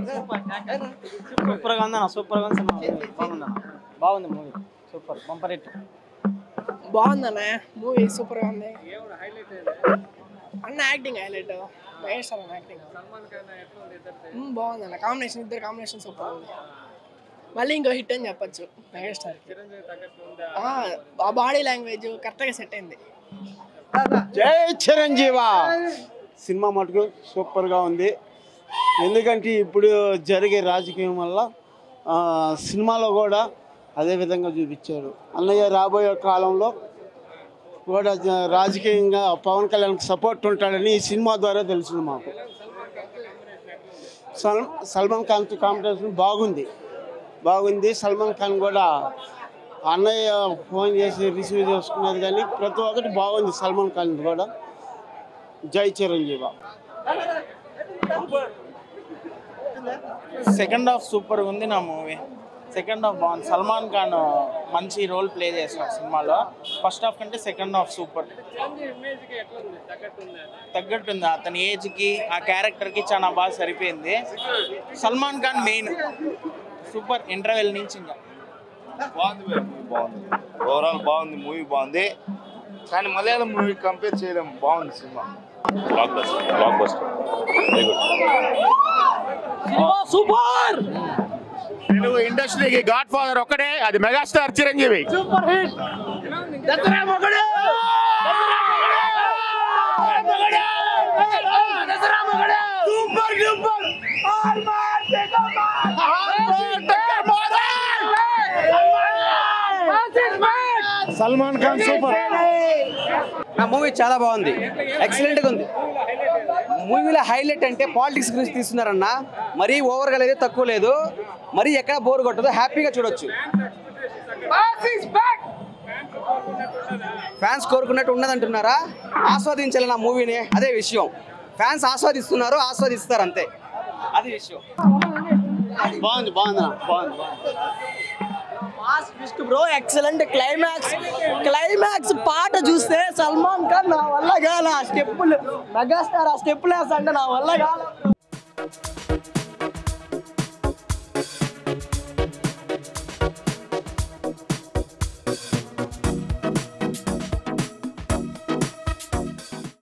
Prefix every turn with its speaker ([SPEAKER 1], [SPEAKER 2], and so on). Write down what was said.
[SPEAKER 1] super గా ఉందన్న super గా ఉంది సినిమా బాగుందన్న బాగుంది మూవీ సూపర్ బంపర్ హిట్
[SPEAKER 2] బాగుందన్న మూవీ సూపర్ గా ఉంది అన్న యాక్టింగ్ హైలైట్ మహేష్ అన్న యాక్టింగ్ మ్మ్, బాగుందన్న కాంబినేషన్ ఇద్దరు కాంబినేషన్ సూపర్ ఉంది మళ్ళీ ఇంకో హిట్ అని చెప్పొచ్చు మెగాస్టార్ ఆ బాడీ లాంగ్వేజ్ కరెక్ట్గా సెట్ అయింది
[SPEAKER 3] జై చిరంజీవ సినిమా మటుకు సూపర్గా ఉంది ఎందుకంటే ఇప్పుడు జరిగే రాజకీయం వల్ల ఆ, సినిమాలో కూడా అదే విధంగా చూపించారు అన్నయ్య రాబోయే కాలంలో కూడా జ- రాజకీయంగా పవన్ కళ్యాణ్కి సపోర్ట్ ఉంటాడని ఈ సినిమా ద్వారా తెలిసింది మాకు సల్ సల్మాన్ ఖాన్తో కాంపిటీషన్ బాగుంది బాగుంది సల్మాన్ ఖాన్ కూడా అన్నయ్య ఫోన్ చేసి రిసీవ్ చేసుకున్నది కానీ ప్రతి ఒక్కటి బాగుంది సల్మాన్ ఖాన్ కూడా జై చిరంజీవ
[SPEAKER 4] సెకండ్ హాఫ్ సూపర్ ఉంది నా మూవీ సెకండ్ హాఫ్ బాగుంది సల్మాన్ ఖాన్ మంచి రోల్ ప్లే చేస్తున్నాడు సినిమాలో ఫస్ట్ హాఫ్ కంటే సెకండ్ హాఫ్ సూపర్ తగ్గట్టుంది అతని ఏజ్కి ఆ క్యారెక్టర్కి చాలా బాగా సరిపోయింది Salman Khan main super interval నుంచి ఇంకా
[SPEAKER 5] బాగుంది మూవీ బాగుంది ఓవరాల్ బాగుంది మూవీ బాగుంది కానీ మలయాళం మూవీ కంపేర్ చేయడం బాగుంది cinema
[SPEAKER 6] blockbuster blockbuster very good
[SPEAKER 1] super
[SPEAKER 5] Telugu ఇండస్ట్రీకి గాడ్ ఫాదర్ ఒక్కడే అది మెగాస్టార్ చిరంజీవి
[SPEAKER 3] సల్మాన్ ఖాన్ సూపర్
[SPEAKER 7] నా మూవీ చాలా బాగుంది ఎక్సలెంట్గా ఉంది మూవీలో హైలైట్ అంటే పాలిటిక్స్ గురించి తీస్తున్నారన్న మరీ ఓవర్గా లేదు తక్కువ లేదు మరీ ఎక్కడ బోర్ కొట్టదు హ్యాపీగా చూడొచ్చు ఫ్యాన్స్ కోరుకున్నట్టు ఉన్నదంటున్నారా ఆస్వాదించాలి నా మూవీని అదే విషయం ఫ్యాన్స్ ఆస్వాదిస్తున్నారు ఆస్వాదిస్తారు అంతే అది విషయం
[SPEAKER 3] బాగుంది బాగుంది బాగుంది
[SPEAKER 2] mass twist bro excellent climax climax పాట చూస్తే సల్మాన్ ఖాన్ నా వల్ల కాల ఆ స్టెప్పులు మెగాస్టార్ ఆ స్టెప్పులు వేస్తా అంటే నా వల్ల కాల